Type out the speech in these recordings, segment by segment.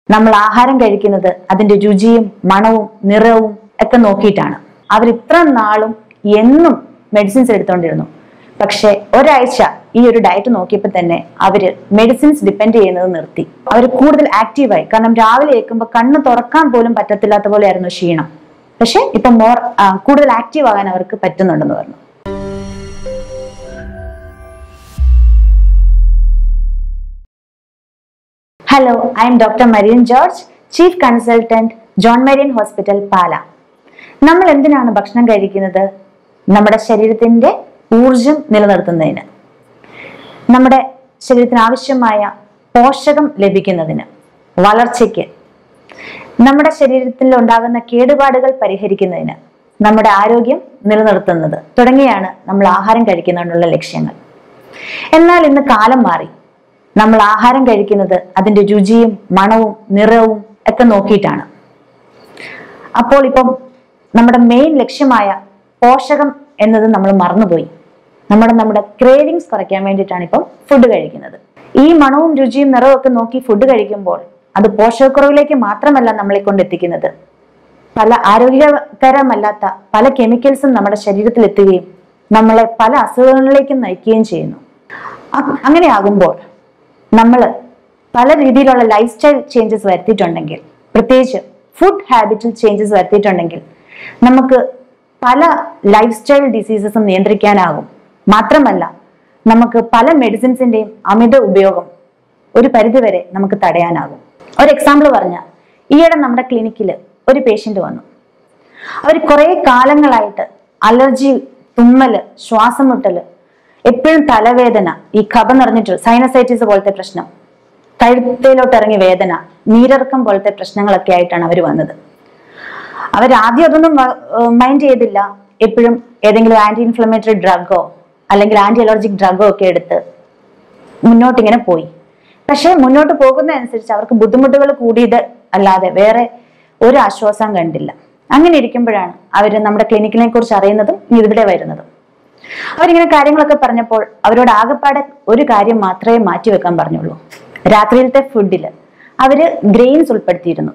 നമ്മൾ ആഹാരം കഴിക്കുന്നത് അതിന്റെ രുചിയും മണവും നിറവും ഒക്കെ നോക്കിയിട്ടാണ് അവർ ഇത്ര നാളും എന്നും മെഡിസിൻസ് എടുത്തോണ്ടിരുന്നു പക്ഷെ ഒരാഴ്ച ഈ ഒരു ഡയറ്റ് നോക്കിയപ്പോൾ തന്നെ അവര് മെഡിസിൻസ് ഡിപ്പെൻഡ് ചെയ്യുന്നത് നിർത്തി അവർ കൂടുതൽ ആക്റ്റീവായി കാരണം രാവിലെ ഏൽക്കുമ്പോൾ കണ്ണ് തുറക്കാൻ പോലും പറ്റത്തില്ലാത്ത പോലെയായിരുന്നു ക്ഷീണം പക്ഷെ ഇപ്പൊ മോർ കൂടുതൽ ആക്റ്റീവ് ആകാൻ അവർക്ക് പറ്റുന്നുണ്ടെന്ന് പറഞ്ഞു hello I'm doctor Marian George chief consultant John Marian hospital Pala നമ്മൾ എന്തിനാണ് ഭക്ഷണം കഴിക്കുന്നത് നമ്മുടെ ശരീരത്തിന്റെ ഊർജം നിലനിർത്തുന്നതിന് നമ്മുടെ ശരീരത്തിന് ആവശ്യമായ പോഷകം ലഭിക്കുന്നതിന് വളർച്ചയ്ക്ക് നമ്മുടെ ശരീരത്തിൽ ഉണ്ടാകുന്ന കേടുപാടുകൾ പരിഹരിക്കുന്നതിന് നമ്മുടെ ആരോഗ്യം നിലനിർത്തുന്നത് തുടങ്ങിയാണ് നമ്മൾ ആഹാരം കഴിക്കുന്നതിനുള്ള ലക്ഷ്യങ്ങൾ എന്നാൽ ഇന്ന് കാലം മാറി നമ്മൾ ആഹാരം കഴിക്കുന്നത് അതിന്റെ രുചിയും മണവും നിറവും ഒക്കെ നോക്കിയിട്ടാണ് അപ്പോൾ ഇപ്പം നമ്മുടെ മെയിൻ ലക്ഷ്യമായ പോഷകം എന്നത് നമ്മൾ മറന്നുപോയി നമ്മുടെ നമ്മുടെ ക്രേവിങ്സ് കുറയ്ക്കാൻ വേണ്ടിയിട്ടാണ് ഇപ്പം ഫുഡ് കഴിക്കുന്നത് ഈ മണവും രുചിയും നിറവും ഒക്കെ നോക്കി ഫുഡ് കഴിക്കുമ്പോൾ അത് പോഷകക്കുറവിലേക്ക് മാത്രമല്ല നമ്മളെ കൊണ്ട് എത്തിക്കുന്നത് പല ആരോഗ്യകരമല്ലാത്ത പല കെമിക്കൽസും നമ്മുടെ ശരീരത്തിൽ എത്തുകയും നമ്മളെ പല അസുഖങ്ങളിലേക്കും നയിക്കുകയും ചെയ്യുന്നു അ- അങ്ങനെയാകുമ്പോൾ നമ്മൾ പല രീതിയിലുള്ള ലൈഫ് സ്റ്റൈൽ ചേഞ്ചസ് വരുത്തിയിട്ടുണ്ടെങ്കിൽ പ്രത്യേകിച്ച് ഫുഡ് ഹാബിറ്റിൽ ചേഞ്ചസ് വരുത്തിയിട്ടുണ്ടെങ്കിൽ നമുക്ക് പല ലൈഫ് സ്റ്റൈൽ ഡിസീസസും നിയന്ത്രിക്കാനാകും മാത്രമല്ല നമുക്ക് പല മെഡിസിൻസിന്റെയും അമിത ഉപയോഗം ഒരു പരിധിവരെ നമുക്ക് തടയാനാകും ഒരു എക്സാമ്പിൾ പറഞ്ഞാൽ ഈയിടെ നമ്മുടെ ക്ലിനിക്കിൽ ഒരു പേഷ്യന്റ് വന്നു അവർ കുറെ കാലങ്ങളായിട്ട് അലർജി തുമ്മല് ശ്വാസം മുട്ടല് എപ്പോഴും തലവേദന ഈ കഫ നിറഞ്ഞിട്ട് സൈനസൈറ്റിസ് പോലത്തെ പ്രശ്നം കഴുത്തിലോട്ട് ഇറങ്ങിയ വേദന നീരിറക്കം പോലത്തെ പ്രശ്നങ്ങളൊക്കെ ആയിട്ടാണ് അവർ വന്നത് അവർ ആദ്യം അതൊന്നും മൈൻഡ് ചെയ്തില്ല എപ്പോഴും ഏതെങ്കിലും ആന്റി ഇൻഫ്ലമേറ്ററി ഡ്രഗോ അല്ലെങ്കിൽ ആന്റി അലർജിക് ഡ്രഗോ ഒക്കെ എടുത്ത് മുന്നോട്ട് ഇങ്ങനെ പോയി പക്ഷെ മുന്നോട്ട് പോകുന്നതനുസരിച്ച് അവർക്ക് ബുദ്ധിമുട്ടുകൾ കൂടിയത് അല്ലാതെ വേറെ ഒരു ആശ്വാസം കണ്ടില്ല അങ്ങനെ ഇരിക്കുമ്പോഴാണ് അവർ നമ്മുടെ ക്ലിനിക്കിനെ കുറിച്ച് അറിയുന്നതും ഇവിടെ വരുന്നതും അവരിങ്ങനെ കാര്യങ്ങളൊക്കെ പറഞ്ഞപ്പോൾ അവരോട് ആകെപ്പാടെ ഒരു കാര്യം മാത്രമേ മാറ്റി വെക്കാൻ പറഞ്ഞുള്ളൂ രാത്രിയിലത്തെ ഫുഡില് അവര് ഗ്രെയിൻസ് ഉൾപ്പെടുത്തിയിരുന്നു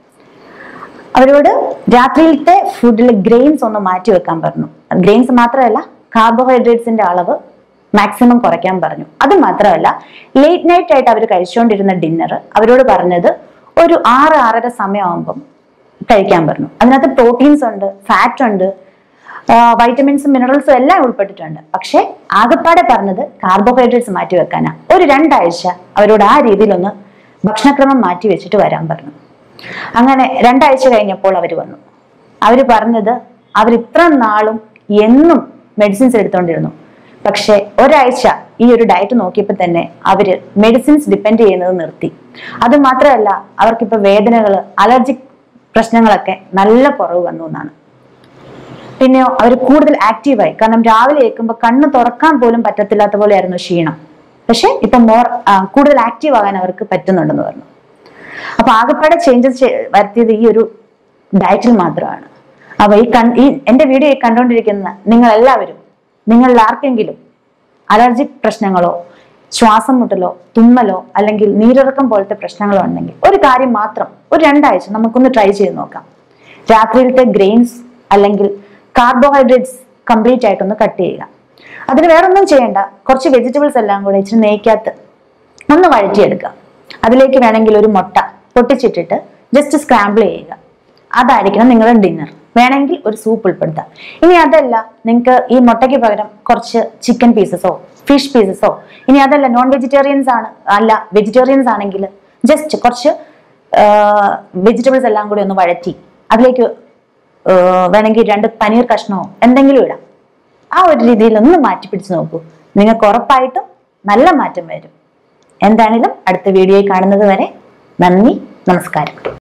അവരോട് രാത്രിയിലത്തെ ഫുഡിൽ ഗ്രെയിൻസ് ഒന്ന് മാറ്റി വെക്കാൻ പറഞ്ഞു ഗ്രെയിൻസ് മാത്രമല്ല കാർബോഹൈഡ്രേറ്റ്സിന്റെ അളവ് മാക്സിമം കുറയ്ക്കാൻ പറഞ്ഞു അത് മാത്രമല്ല ലേറ്റ് നൈറ്റ് ആയിട്ട് അവർ കഴിച്ചുകൊണ്ടിരുന്ന ഡിന്നർ അവരോട് പറഞ്ഞത് ഒരു ആറ് ആറര സമയമാകുമ്പം കഴിക്കാൻ പറഞ്ഞു അതിനകത്ത് പ്രോട്ടീൻസ് ഉണ്ട് ഫാറ്റ് ഉണ്ട് വൈറ്റമിൻസും മിനറൽസും എല്ലാം ഉൾപ്പെട്ടിട്ടുണ്ട് പക്ഷെ ആകെപ്പാടെ പറഞ്ഞത് കാർബോഹൈഡ്രേറ്റ്സ് മാറ്റി വെക്കാനാ ഒരു രണ്ടാഴ്ച അവരോട് ആ രീതിയിലൊന്ന് ഭക്ഷണക്രമം മാറ്റി വെച്ചിട്ട് വരാൻ പറഞ്ഞു അങ്ങനെ രണ്ടാഴ്ച കഴിഞ്ഞപ്പോൾ അവർ വന്നു അവർ പറഞ്ഞത് അവർ ഇത്ര നാളും എന്നും മെഡിസിൻസ് എടുത്തോണ്ടിരുന്നു പക്ഷെ ഒരാഴ്ച ഈ ഒരു ഡയറ്റ് നോക്കിയപ്പോൾ തന്നെ അവര് മെഡിസിൻസ് ഡിപ്പെൻഡ് ചെയ്യുന്നത് നിർത്തി അത് മാത്രമല്ല അവർക്കിപ്പോ വേദനകൾ അലർജിക് പ്രശ്നങ്ങളൊക്കെ നല്ല കുറവ് വന്നു എന്നാണ് പിന്നെയോ അവർ കൂടുതൽ ആക്റ്റീവായി കാരണം രാവിലെ ഏൽക്കുമ്പോൾ കണ്ണ് തുറക്കാൻ പോലും പറ്റത്തില്ലാത്ത പോലെയായിരുന്നു ക്ഷീണം പക്ഷെ ഇപ്പൊ മോർ കൂടുതൽ ആക്റ്റീവ് ആകാൻ അവർക്ക് പറ്റുന്നുണ്ടെന്ന് പറഞ്ഞു അപ്പൊ ആകെപ്പാടെ ചേഞ്ചസ് വരുത്തിയത് ഈ ഒരു ഡയറ്റിൽ മാത്രമാണ് അപ്പൊ ഈ കൺ ഈ എന്റെ വീഡിയോ ഈ കണ്ടുകൊണ്ടിരിക്കുന്ന നിങ്ങൾ എല്ലാവരും നിങ്ങളിൽ ആർക്കെങ്കിലും അലർജിക് പ്രശ്നങ്ങളോ ശ്വാസം മുട്ടലോ തുമ്മലോ അല്ലെങ്കിൽ നീരിറക്കം പോലത്തെ പ്രശ്നങ്ങളോ ഉണ്ടെങ്കിൽ ഒരു കാര്യം മാത്രം ഒരു രണ്ടാഴ്ച നമുക്കൊന്ന് ട്രൈ ചെയ്ത് നോക്കാം രാത്രിയിലത്തെ ഗ്രെയിൻസ് അല്ലെങ്കിൽ കാർബോഹൈഡ്രേറ്റ്സ് കംപ്ലീറ്റ് ആയിട്ടൊന്ന് കട്ട് ചെയ്യുക അതിന് വേറൊന്നും ചെയ്യേണ്ട കുറച്ച് വെജിറ്റബിൾസ് എല്ലാം കൂടെ ഇച്ചിരി നെയ്ക്കകത്ത് ഒന്ന് വഴറ്റിയെടുക്കുക അതിലേക്ക് വേണമെങ്കിൽ ഒരു മുട്ട പൊട്ടിച്ചിട്ടിട്ട് ജസ്റ്റ് സ്ക്രാമ്പിൾ ചെയ്യുക അതായിരിക്കണം നിങ്ങളുടെ ഡിന്നർ വേണമെങ്കിൽ ഒരു സൂപ്പ് ഉൾപ്പെടുത്താം ഇനി അതല്ല നിങ്ങൾക്ക് ഈ മുട്ടയ്ക്ക് പകരം കുറച്ച് ചിക്കൻ പീസസോ ഫിഷ് പീസസോ ഇനി അതല്ല നോൺ വെജിറ്റേറിയൻസ് ആണ് അല്ല വെജിറ്റേറിയൻസ് ആണെങ്കിൽ ജസ്റ്റ് കുറച്ച് വെജിറ്റബിൾസ് എല്ലാം കൂടി ഒന്ന് വഴറ്റി അതിലേക്ക് ആ, വേണമെങ്കിൽ രണ്ട് പനീർ കഷ്ണമോ എന്തെങ്കിലും ഇടാം ആ ഒരു രീതിയിൽ ഒന്ന് മാറ്റി പിടിച്ച് നോക്കൂ നിങ്ങൾക്ക് ഉറപ്പായിട്ടും നല്ല മാറ്റം വരും എന്താണെങ്കിലും അടുത്ത വീഡിയോയിൽ കാണുന്നത് വരെ നന്ദി നമസ്കാരം